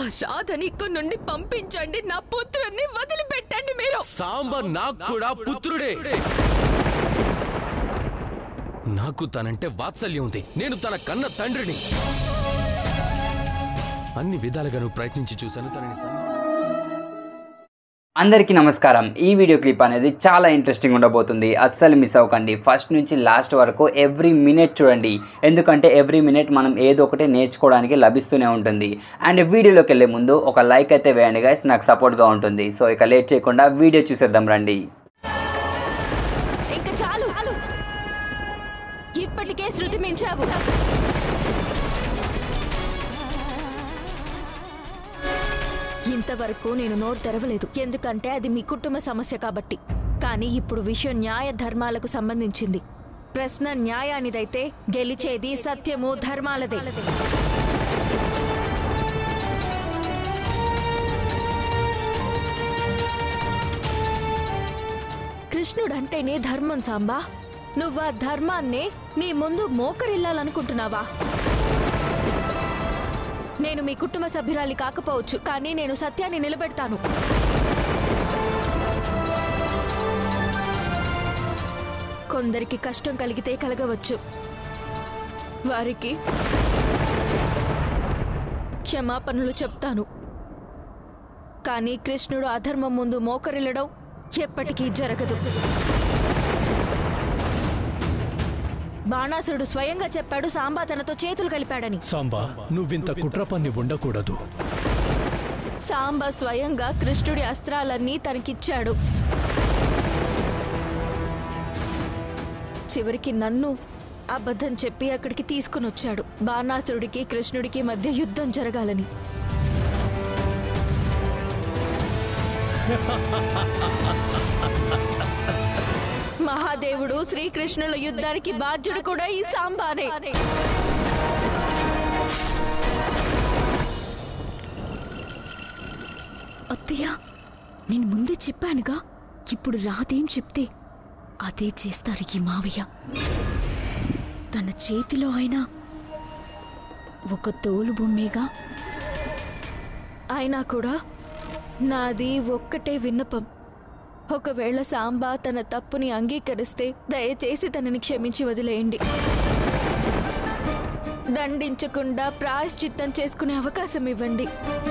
రాధని ఇక్కడి నుండి పంపించండి నా పుత్రుణ్ణి వదిలిపెట్టండి మీరు సాంబ నాకు కూడా పుత్రుడే నాకు తనంటే వాత్సల్యం ఉంది నేను తన కన్న తండ్రిని అన్ని విధాలుగా నువ్వు ప్రయత్నించి చూశాను తనని సన్మానం అందరికీ నమస్కారం ఈ వీడియో క్లిప్ అనేది చాలా ఇంట్రెస్టింగ్ ఉండబోతుంది అస్సలు మిస్ అవ్వకండి ఫస్ట్ నుంచి లాస్ట్ వరకు ఎవ్రీ మినిట్ చూడండి ఎందుకంటే ఎవ్రీ మినిట్ మనం ఏదో ఒకటి నేర్చుకోవడానికి లభిస్తూనే ఉంటుంది అండ్ వీడియోలోకి వెళ్ళే ముందు ఒక లైక్ అయితే వేయండి గైస్ నాకు సపోర్ట్గా ఉంటుంది సో ఇక లేట్ చేయకుండా వీడియో చూసేద్దాం రండి ఇంక చాలు ఇప్పటికే శృతి మించావు ఇంతవరకు నేను నోరు తెరవలేదు ఎందుకంటే అది మీ కుటుంబ సమస్య కాబట్టి కానీ ఇప్పుడు విషయం న్యాయ ధర్మాలకు సంబంధించింది ప్రశ్న న్యాయానిదైతే గెలిచేది సత్యము ధర్మాలదే కృష్ణుడంటేనే ధర్మం సాంబా నువ్వా ధర్మాన్నే నీ ముందు మోకరిల్లాలనుకుంటున్నావా నేను మీ కుటుంబ సభ్యురాలి కాకపోవచ్చు కానీ నేను సత్యాన్ని నిలబెడతాను కొందరికి కష్టం కలిగితే కలగవచ్చు వారికి క్షమాపణలు చెప్తాను కానీ కృష్ణుడు అధర్మం ముందు మోకరిల్లడం ఎప్పటికీ జరగదు బాణాసురుడు స్వయంగా చెప్పాడు సాంబా తనతో చేతులు కలిపాడని సాంబా నువ్వింత కుట్ర పన్ని ఉండకూడదు సాంబ స్వయంగా కృష్ణుడి అస్త్రాలన్నీ తనకిచ్చాడు చివరికి నన్ను అబద్ధం చెప్పి అక్కడికి తీసుకుని వచ్చాడు బాణాసురుడికి కృష్ణుడికి మధ్య యుద్ధం జరగాలని మహాదేవుడు శ్రీకృష్ణుల యుద్ధానికి బాధ్యుడు కూడా ఈ సాంబానే అత్తయ్య నేను ముందే చెప్పానుగా ఇప్పుడు రాదేం చెప్తే అదే చేస్తారు ఈ మావయ్య తన చేతిలో అయినా ఒక తోలు బొమ్మేగా అయినా కూడా నాది ఒక్కటే విన్నపం ఒకవేళ సాంబా తన తప్పుని అంగీకరిస్తే దయచేసి తనని క్షమించి వదిలేయండి దండించకుండా ప్రాయశ్చిత్తం చేసుకునే అవకాశం ఇవ్వండి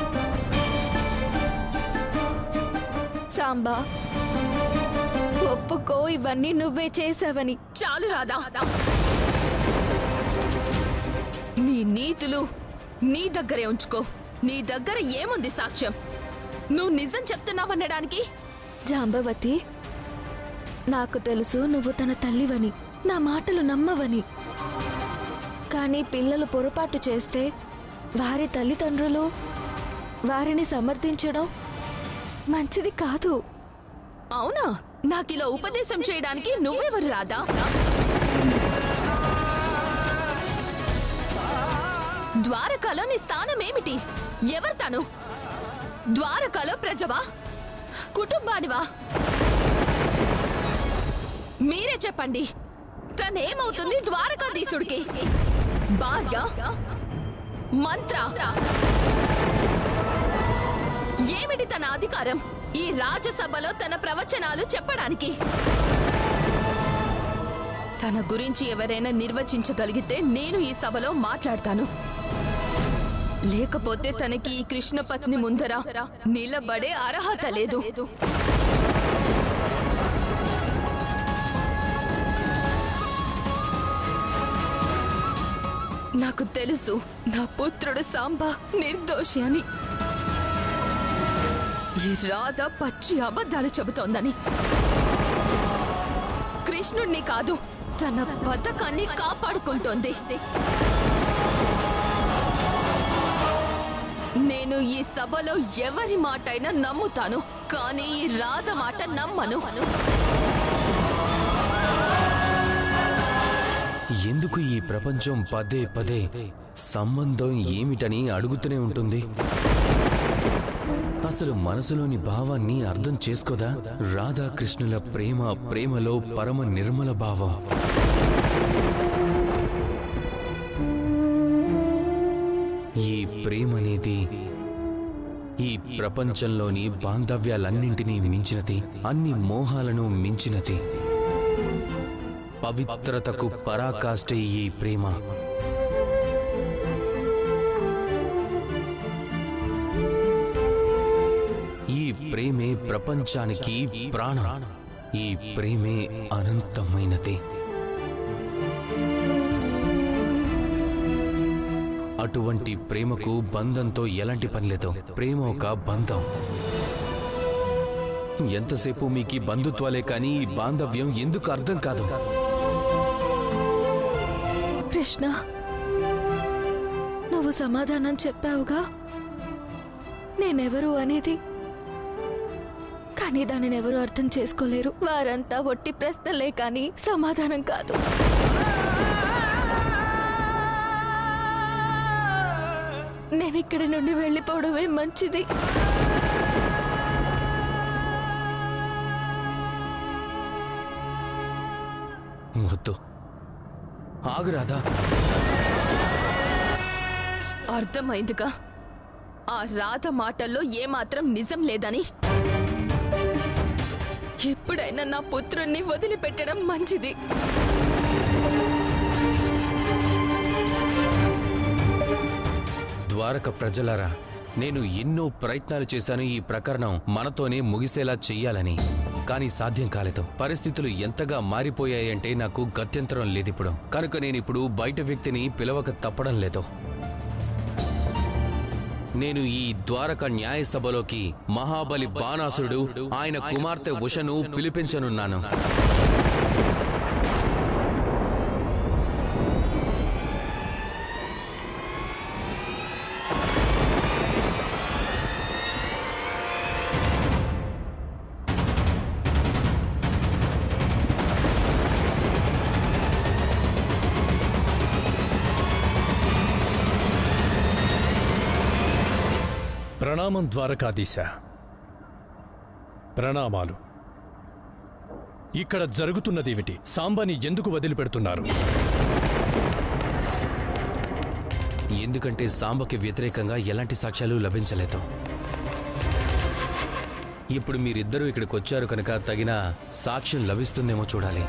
సాంబా ఒప్పుకో ఇవన్నీ నువ్వే చేసావని చాలు రాదా నీ నీతులు నీ దగ్గరే ఉంచుకో నీ దగ్గర ఏముంది సాక్ష్యం నువ్వు నిజం చెప్తున్నావనడానికి జాంబవతి నాకు తెలుసు నువ్వు తన తల్లివని నా మాటలు నమ్మవని కానీ పిల్లలు పొరపాటు చేస్తే వారి తల్లిదండ్రులు వారిని సమర్థించడం మంచిది కాదు అవునా నాకిలా ఉపదేశం చేయడానికి నువ్వెవరు రాదా ద్వారకాలో నీ స్థానం ఏమిటి ఎవరు తను ద్వారకాలో ప్రజవా కుటుంబానివా మీరే చెప్పండి తనేమవుతుంది ద్వారకాధీశుడికి భార్య మంత్ర ఏమిటి తన అధికారం ఈ రాజసభలో తన ప్రవచనాలు చెప్పడానికి తన గురించి ఎవరైనా నిర్వచించగలిగితే నేను ఈ సభలో మాట్లాడతాను లేకపోతే తనకి ఈ కృష్ణ పత్ని ముందర నిలబడే అర్హత లేదు నాకు తెలుసు నా పుత్రుడు సాంబ నిర్దోషి అని ఈ రాధ పచ్చి అబద్ధాలు చెబుతోందని కృష్ణుణ్ణి కాదు తన పథకాన్ని కాపాడుకుంటోంది నేను ఈ సభలో ఎవరి మాటైనా నమ్ముతాను కానీ ఈ రాధ మాట నమ్మను ఎందుకు ఈ ప్రపంచం పదే పదే సంబంధం ఏమిటని అడుగుతూనే ఉంటుంది అసలు మనసులోని భావాన్ని అర్థం చేసుకోదా రాధాకృష్ణుల ప్రేమ ప్రేమలో పరమ నిర్మల భావం ఈ ప్రేమ అనేది ఈ ప్రపంచంలోని బాంధవ్యాలన్నింటినీ మించినది అన్ని మోహాలను మించినది పవిత్రతకు పరాకాష్టే ఈ ప్రేమ ఈ ప్రేమే ప్రపంచానికి ప్రాణం ఈ ప్రేమే అనంతమైనది అటువంటి ప్రేమకు బంధంతో ఎలాంటి పని లేదు ప్రేమ ఒక బంధం ఎంతసేపు మీకు ఈ బంధుత్వాలే కానీ ఈ బాంధవ్యం ఎందుకు అర్థం కాదు కృష్ణ నువ్వు సమాధానం చెప్పావుగా నేనెవరు అనేది కానీ దానిని ఎవరు అర్థం చేసుకోలేరు వారంతా ఒట్టి ప్రశ్నలే కానీ సమాధానం కాదు నేను ఇక్కడి నుండి వెళ్ళిపోవడమే మంచిది వద్దు ఆగురాదా అర్థమైందిగా ఆ రాధ మాటల్లో ఏమాత్రం నిజం లేదని ఎప్పుడైనా నా పుత్రుణ్ణి వదిలిపెట్టడం మంచిది ద్వారక ప్రజలారా నేను ఎన్నో ప్రయత్నాలు చేశాను ఈ ప్రకరణం మనతోనే ముగిసేలా చెయ్యాలని కానీ సాధ్యం కాలేదు పరిస్థితులు ఎంతగా మారిపోయాయంటే నాకు గత్యంతరం లేదిప్పుడు కనుక నేను ఇప్పుడు బయట వ్యక్తిని పిలవక తప్పడం లేదు నేను ఈ ద్వారక న్యాయ సభలోకి మహాబలి బాణాసురుడు ఆయన కుమార్తె ఉషను పిలిపించనున్నాను ప్రణామం ద్వారకాధీశ ప్రణామాలు ఇక్కడ జరుగుతున్నదేమిటి సాంబాని ఎందుకు వదిలిపెడుతున్నారు ఎందుకంటే సాంబకి వ్యతిరేకంగా ఎలాంటి సాక్ష్యాలు లభించలేదు ఇప్పుడు మీరిద్దరూ ఇక్కడికి వచ్చారు కనుక తగిన సాక్ష్యం లభిస్తుందేమో చూడాలి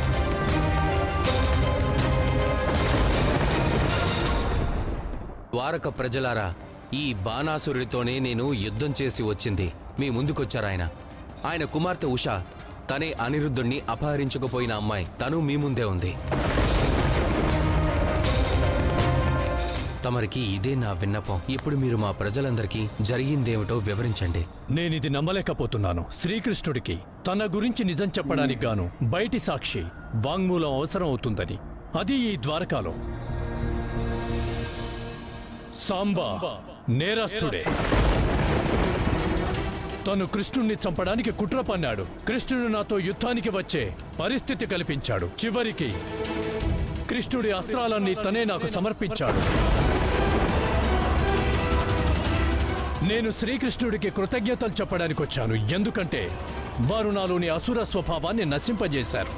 ద్వారక ప్రజలారా ఈ బాణాసురుడితోనే నేను యుద్ధం చేసి వచ్చింది మీ ముందుకొచ్చారాయన ఆయన కుమార్తె ఉష తనే అనిరుద్ధుణ్ణి అపహరించకపోయిన అమ్మాయి తను మీ ముందే ఉంది తమరికి ఇదే నా విన్నపం ఇప్పుడు మీరు మా ప్రజలందరికీ జరిగిందేమిటో వివరించండి నేనిది నమ్మలేకపోతున్నాను శ్రీకృష్ణుడికి తన గురించి నిజం చెప్పడానికి గాను బయటి సాక్షి వాంగ్మూలం అవసరం అవుతుందని అది ఈ ద్వారకాలో సాంబా నేరస్తుడే తను కృష్ణుణ్ణి చంపడానికి కుట్ర పన్నాడు కృష్ణుడు నాతో యుద్ధానికి వచ్చే పరిస్థితి కల్పించాడు చివరికి కృష్ణుడి అస్త్రాలన్నీ తనే నాకు సమర్పించాడు నేను శ్రీకృష్ణుడికి కృతజ్ఞతలు చెప్పడానికి వచ్చాను ఎందుకంటే వారు నాలోని అసుర స్వభావాన్ని నశింపజేశారు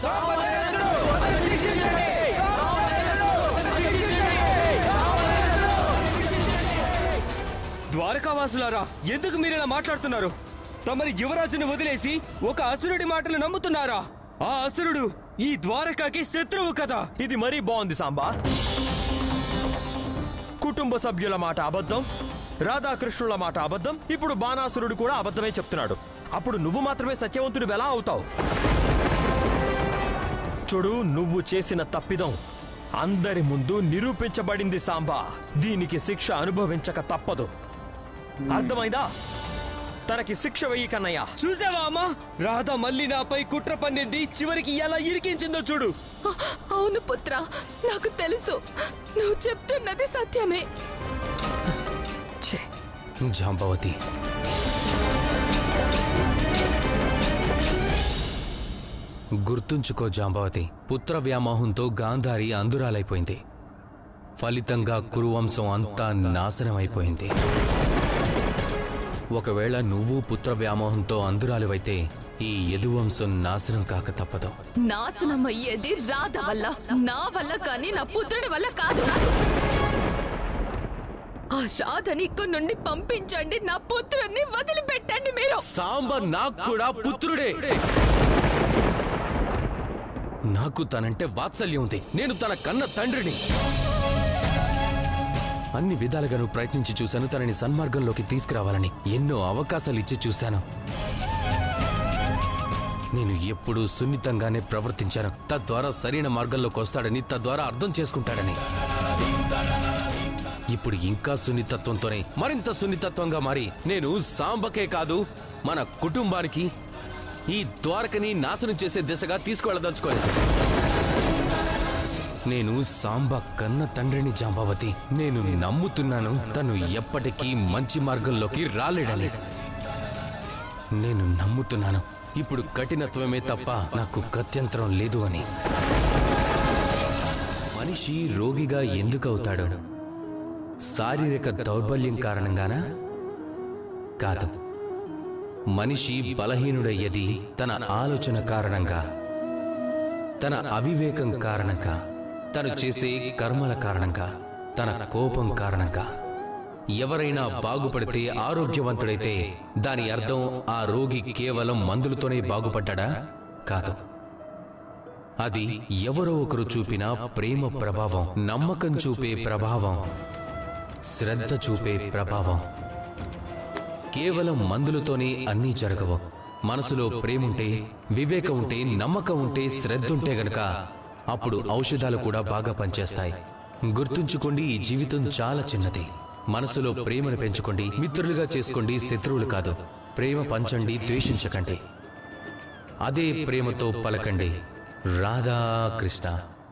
ద్వారకావాసులారా ఎందుకు మీరు ఇలా మాట్లాడుతున్నారు తమరి యువరాజును వదిలేసి ఒక అసురుడి మాటలు నమ్ముతున్నారా ఆ అసురుడు ఈ ద్వారకాకి శత్రువు కదా ఇది మరీ బాగుంది సాంబా కుటుంబ సభ్యుల మాట అబద్ధం రాధాకృష్ణుల మాట అబద్ధం ఇప్పుడు బాణాసురుడు కూడా అబద్ధమే చెప్తున్నాడు అప్పుడు నువ్వు మాత్రమే సత్యవంతుడు ఎలా అవుతావు చూడు నువ్వు చేసిన తప్పిదం అందరి ముందు నిరూపించబడింది సాంబా దీనికి శిక్ష అనుభవించక తప్పదు అర్థమైందా తనకి శిక్ష వెయ్యి కన్నయ్య చూసావా అమ్మా రాధ మళ్ళీ నాపై కుట్ర పన్నింది చివరికి ఎలా ఇరికించిందో చూడు అవును పుత్ర నాకు తెలుసు నువ్వు చెప్తున్నది సత్యమే జాంబవతి గుర్తుంచుకో జాంబవతి పుత్ర వ్యామోహంతో గాంధారి అందురాలైపోయింది ఫలితంగా కురువంశం అంతా నాశనమైపోయింది ఒకవేళ నువ్వు పుత్ర వ్యామోహంతో అందురాలివైతే ఈ యదువంశం నాశనం కాక తప్పదు నాశనం అయ్యేది రాధ వల్ల నా వల్ల కానీ నా పుత్రుడి వల్ల కాదు ఆ రాధని ఇక్కడి నుండి పంపించండి నా పుత్రుని వదిలిపెట్టండి మీరు సాంబ నాకు కూడా పుత్రుడే నాకు తనంటే వాత్సల్యం ఉంది నేను తన కన్న తండ్రిని అన్ని విధాలుగాను ప్రయత్నించి చూశాను తనని సన్మార్గంలోకి తీసుకురావాలని ఎన్నో అవకాశాలు ఇచ్చి చూశాను నేను ఎప్పుడూ సున్నితంగానే ప్రవర్తించాను తద్వారా సరైన మార్గంలోకి వస్తాడని తద్వారా అర్థం చేసుకుంటాడని ఇప్పుడు ఇంకా సున్నితత్వంతోనే మరింత సున్నితత్వంగా మారి నేను సాంబకే కాదు మన కుటుంబానికి ఈ ద్వారకని నాశనం చేసే దిశగా తీసుకువెళ్ళదలుచుకోలేదు నేను సాంబ కన్న తండ్రిని జాంబావతి నేను నమ్ముతున్నాను తను ఎప్పటికీ మంచి మార్గంలోకి రాలేడని నేను నమ్ముతున్నాను ఇప్పుడు కఠినత్వమే తప్ప నాకు గత్యంతరం లేదు అని మనిషి రోగిగా ఎందుకు అవుతాడు శారీరక దౌర్బల్యం కారణంగానా కాదు మనిషి బలహీనుడయ్యేది తన ఆలోచన కారణంగా తన అవివేకం కారణంగా తను చేసే కర్మల కారణంగా తన కోపం కారణంగా ఎవరైనా బాగుపడితే ఆరోగ్యవంతుడైతే దాని అర్థం ఆ రోగి కేవలం మందులతోనే బాగుపడ్డా కాదు అది ఎవరో ఒకరు చూపిన ప్రేమ ప్రభావం నమ్మకం చూపే ప్రభావం శ్రద్ధ చూపే ప్రభావం కేవలం మందులతోనే అన్నీ జరగవు మనసులో ప్రేముంటే వివేకం ఉంటే నమ్మకం ఉంటే శ్రద్ధ ఉంటే గనక అప్పుడు ఔషధాలు కూడా బాగా పనిచేస్తాయి గుర్తుంచుకోండి ఈ జీవితం చాలా చిన్నది మనసులో ప్రేమను పెంచుకోండి మిత్రులుగా చేసుకోండి శత్రువులు కాదు ప్రేమ పంచండి ద్వేషించకండి అదే ప్రేమతో పలకండి రాధా కృష్ణ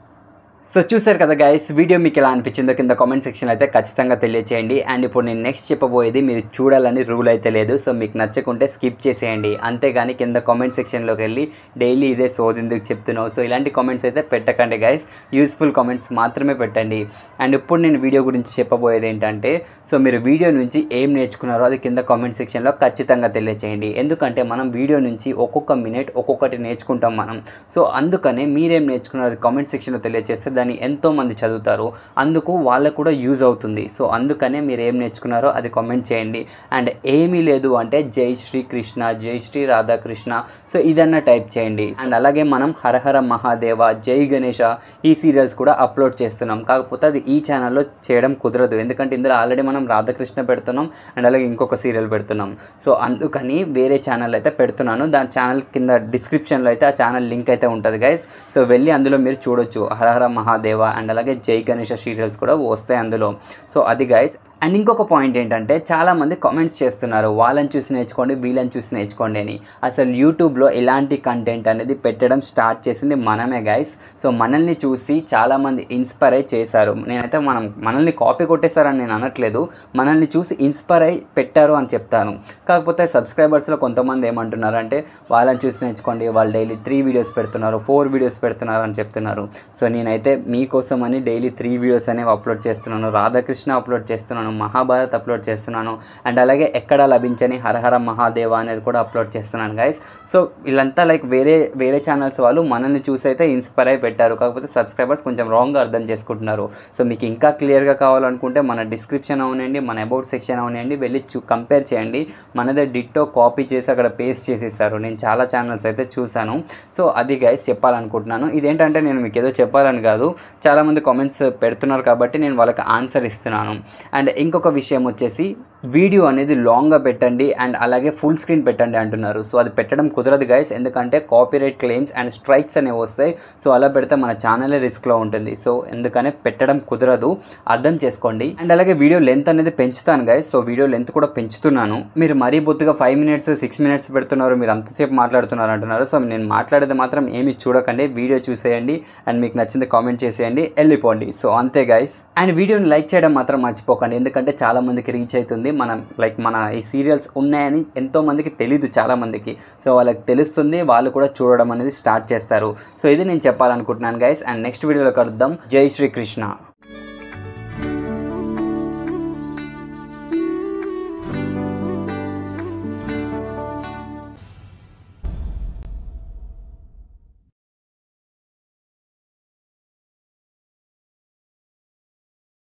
సో చూసారు కదా గైస్ వీడియో మీకు ఎలా అనిపించిందో కింద కామెంట్ సెక్షన్ అయితే ఖచ్చితంగా తెలియచేయండి అండ్ ఇప్పుడు నేను నెక్స్ట్ చెప్పబోయేది మీరు చూడాలని రూల్ అయితే లేదు సో మీకు నచ్చకుంటే స్కిప్ చేసేయండి అంతేగాని కింద కామెంట్ సెక్షన్లోకి వెళ్ళి డైలీ ఇదే సోది ఎందుకు చెప్తున్నావు సో ఇలాంటి కామెంట్స్ అయితే పెట్టకండి గైస్ యూస్ఫుల్ కామెంట్స్ మాత్రమే పెట్టండి అండ్ ఇప్పుడు నేను వీడియో గురించి చెప్పబోయేది ఏంటంటే సో మీరు వీడియో నుంచి ఏం నేర్చుకున్నారో అది కింద కామెంట్ సెక్షన్లో ఖచ్చితంగా తెలియచేయండి ఎందుకంటే మనం వీడియో నుంచి ఒక్కొక్క మినిట్ ఒక్కొక్కటి నేర్చుకుంటాం మనం సో అందుకనే మీరేం నేర్చుకున్నారో అది కామెంట్ సెక్షన్లో తెలియజేస్తే దాన్ని ఎంతో మంది చదువుతారు అందుకు వాళ్ళకు కూడా యూజ్ అవుతుంది సో అందుకనే మీరు ఏం నేర్చుకున్నారో అది కామెంట్ చేయండి అండ్ ఏమీ లేదు అంటే జై శ్రీ కృష్ణ జై శ్రీ రాధాకృష్ణ సో ఇదన్నా టైప్ చేయండి అండ్ అలాగే మనం హరహర మహాదేవ జై గణేష ఈ సీరియల్స్ కూడా అప్లోడ్ చేస్తున్నాం కాకపోతే అది ఈ ఛానల్లో చేయడం కుదరదు ఎందుకంటే ఇందులో ఆల్రెడీ మనం రాధాకృష్ణ పెడుతున్నాం అండ్ అలాగే ఇంకొక సీరియల్ పెడుతున్నాం సో అందుకని వేరే ఛానల్ అయితే పెడుతున్నాను దాని ఛానల్ కింద డిస్క్రిప్షన్లో అయితే ఆ ఛానల్ లింక్ అయితే ఉంటుంది గైస్ సో వెళ్ళి అందులో మీరు చూడొచ్చు హరహర మహాదేవ అండ్ అలాగే జై గణేష సీరియల్స్ కూడా వస్తాయి అందులో సో అది గైస్ అండ్ ఇంకొక పాయింట్ ఏంటంటే చాలామంది కామెంట్స్ చేస్తున్నారు వాళ్ళని చూసి నేర్చుకోండి వీళ్ళని చూసి నేర్చుకోండి అని అసలు యూట్యూబ్లో ఇలాంటి కంటెంట్ అనేది పెట్టడం స్టార్ట్ చేసింది మనమే గైస్ సో మనల్ని చూసి చాలామంది ఇన్స్పైర్ అయి చేశారు నేనైతే మనం మనల్ని కాపీ కొట్టేశారని నేను అనట్లేదు మనల్ని చూసి ఇన్స్పైర్ అయి పెట్టారు అని చెప్తాను కాకపోతే సబ్స్క్రైబర్స్లో కొంతమంది ఏమంటున్నారు అంటే వాళ్ళని చూసి నేర్చుకోండి వాళ్ళు డైలీ త్రీ వీడియోస్ పెడుతున్నారు ఫోర్ వీడియోస్ పెడుతున్నారు అని చెప్తున్నారు సో నేనైతే మీకోసం అని డైలీ త్రీ వీడియోస్ అనేవి అప్లోడ్ చేస్తున్నాను రాధాకృష్ణ అప్లోడ్ చేస్తున్నాను మహాభారత్ అప్లోడ్ చేస్తున్నాను అండ్ అలాగే ఎక్కడ లభించని హరహర మహాదేవ అనేది కూడా అప్లోడ్ చేస్తున్నాను గైస్ సో వీళ్ళంతా లైక్ వేరే వేరే ఛానల్స్ వాళ్ళు మనల్ని చూసి అయితే ఇన్స్పైర్ అయి పెట్టారు కాకపోతే సబ్స్క్రైబర్స్ కొంచెం రాంగ్గా అర్థం చేసుకుంటున్నారు సో మీకు ఇంకా క్లియర్గా కావాలనుకుంటే మన డిస్క్రిప్షన్ అవనండి మన అబౌట్ సెక్షన్ అవనండి వెళ్ళి చూ కంపేర్ చేయండి మనదే డిట్టో కాపీ చేసి అక్కడ పేస్ట్ చేసేసారు నేను చాలా ఛానల్స్ అయితే చూశాను సో అది గైస్ చెప్పాలనుకుంటున్నాను ఇదేంటంటే నేను మీకు ఏదో చెప్పాలని కాదు చాలామంది కామెంట్స్ పెడుతున్నారు కాబట్టి నేను వాళ్ళకి ఆన్సర్ ఇస్తున్నాను అండ్ ఇంకొక విషయం వచ్చేసి వీడియో అనేది లాంగ్గా పెట్టండి అండ్ అలాగే ఫుల్ స్క్రీన్ పెట్టండి అంటున్నారు సో అది పెట్టడం కుదరదు గైస్ ఎందుకంటే కాపీరైట్ క్లెయిమ్స్ అండ్ స్ట్రైక్స్ అనేవి వస్తాయి సో అలా పెడితే మన ఛానలే రిస్క్లో ఉంటుంది సో ఎందుకనే పెట్టడం కుదరదు అర్థం చేసుకోండి అండ్ అలాగే వీడియో లెంత్ అనేది పెంచుతాను గైస్ సో వీడియో లెంత్ కూడా పెంచుతున్నాను మీరు మరీ బొత్తుగా ఫైవ్ మినిట్స్ సిక్స్ మినిట్స్ పెడుతున్నారు మీరు అంతసేపు మాట్లాడుతున్నారు అంటున్నారు సో నేను మాట్లాడేది మాత్రం ఏమి చూడకండి వీడియో చూసేయండి అండ్ మీకు నచ్చింది కామెంట్ చేసేయండి వెళ్ళిపోండి సో అంతే గైస్ అండ్ వీడియోని లైక్ చేయడం మాత్రం మర్చిపోకండి ఎందుకంటే చాలా మందికి రీచ్ అవుతుంది మనం లైక్ మన ఈ సీరియల్స్ ఉన్నాయని ఎంతో మందికి తెలీదు చాలా మందికి సో వాళ్ళకి తెలుస్తుంది వాళ్ళు కూడా చూడడం అనేది స్టార్ట్ చేస్తారు సో ఇది నేను చెప్పాలనుకుంటున్నాను గైస్ అండ్ నెక్స్ట్ వీడియోలో కలుద్దాం జై శ్రీకృష్ణ